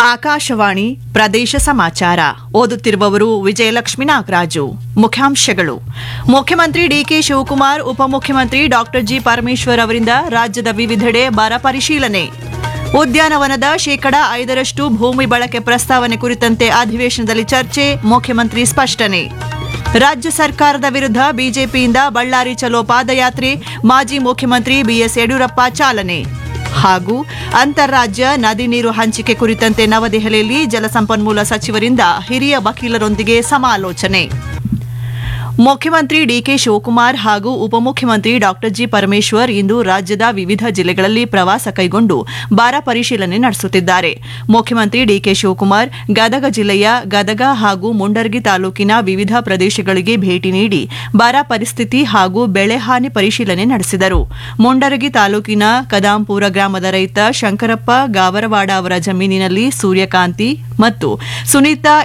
ಆಕಾಶವಾಣಿ ಪ್ರದೇಶ ಸಮಾಚಾರ ಓದುತ್ತಿರುವವರು ವಿಜಯಲಕ್ಷ್ಮಿ ನಾಗರಾಜು ಮುಖ್ಯಾಂಶಗಳು ಮುಖ್ಯಮಂತ್ರಿ ಡಿಕೆ ಶಿವಕುಮಾರ್ ಉಪಮುಖ್ಯಮಂತ್ರಿ ಡಾಕ್ಟರ್ ಜಿ ಪರಮೇಶ್ವರ್ ಅವರಿಂದ ರಾಜ್ಯದ ವಿವಿಧೆಡೆ ಬರ ಪರಿಶೀಲನೆ ಉದ್ಯಾನವನದ ಶೇಕಡಾ ಐದರಷ್ಟು ಭೂಮಿ ಬಳಕೆ ಪ್ರಸ್ತಾವನೆ ಕುರಿತಂತೆ ಅಧಿವೇಶನದಲ್ಲಿ ಚರ್ಚೆ ಮುಖ್ಯಮಂತ್ರಿ ಸ್ಪಷ್ಟನೆ ರಾಜ್ಯ ಸರ್ಕಾರದ ವಿರುದ್ಧ ಬಿಜೆಪಿಯಿಂದ ಬಳ್ಳಾರಿ ಚಲೋ ಪಾದಯಾತ್ರೆ ಮಾಜಿ ಮುಖ್ಯಮಂತ್ರಿ ಬಿಎಸ್ ಯಡಿಯೂರಪ್ಪ ಚಾಲನೆ ಹಾಗೂ ಅಂತಾರಾಜ್ಯ ನದಿ ನೀರು ಹಂಚಿಕೆ ಕುರಿತಂತೆ ನವದೆಹಲಿಯಲ್ಲಿ ಜಲಸಂಪನ್ಮೂಲ ಸಚಿವರಿಂದ ಹಿರಿಯ ವಕೀಲರೊಂದಿಗೆ ಸಮಾಲೋಚನೆ ಮುಖ್ಯಮಂತ್ರಿ ಡಿಕೆ ಶಿವಕುಮಾರ್ ಹಾಗೂ ಉಪಮುಖ್ಯಮಂತ್ರಿ ಡಾಕ್ಟರ್ ಜಿ ಪರಮೇಶ್ವರ್ ಇಂದು ರಾಜ್ಯದ ವಿವಿಧ ಜಿಲ್ಲೆಗಳಲ್ಲಿ ಪ್ರವಾಸ ಕೈಗೊಂಡು ಬರ ಪರಿಶೀಲನೆ ನಡೆಸುತ್ತಿದ್ದಾರೆ ಮುಖ್ಯಮಂತ್ರಿ ಡಿಕೆ ಶಿವಕುಮಾರ್ ಗದಗ ಜಿಲ್ಲೆಯ ಗದಗ ಹಾಗೂ ಮುಂಡರ್ಗಿ ತಾಲೂಕಿನ ವಿವಿಧ ಪ್ರದೇಶಗಳಿಗೆ ಭೇಟಿ ನೀಡಿ ಬರ ಪರಿಸ್ಥಿತಿ ಹಾಗೂ ಬೆಳೆ ಹಾನಿ ಪರಿಶೀಲನೆ ನಡೆಸಿದರು ಮುಂಡರಗಿ ತಾಲೂಕಿನ ಕದಾಂಪುರ ಗ್ರಾಮದ ರೈತ ಶಂಕರಪ್ಪ ಗಾವರವಾಡ ಅವರ ಜಮೀನಿನಲ್ಲಿ ಸೂರ್ಯಕಾಂತಿ ಮತ್ತು ಸುನೀತಾ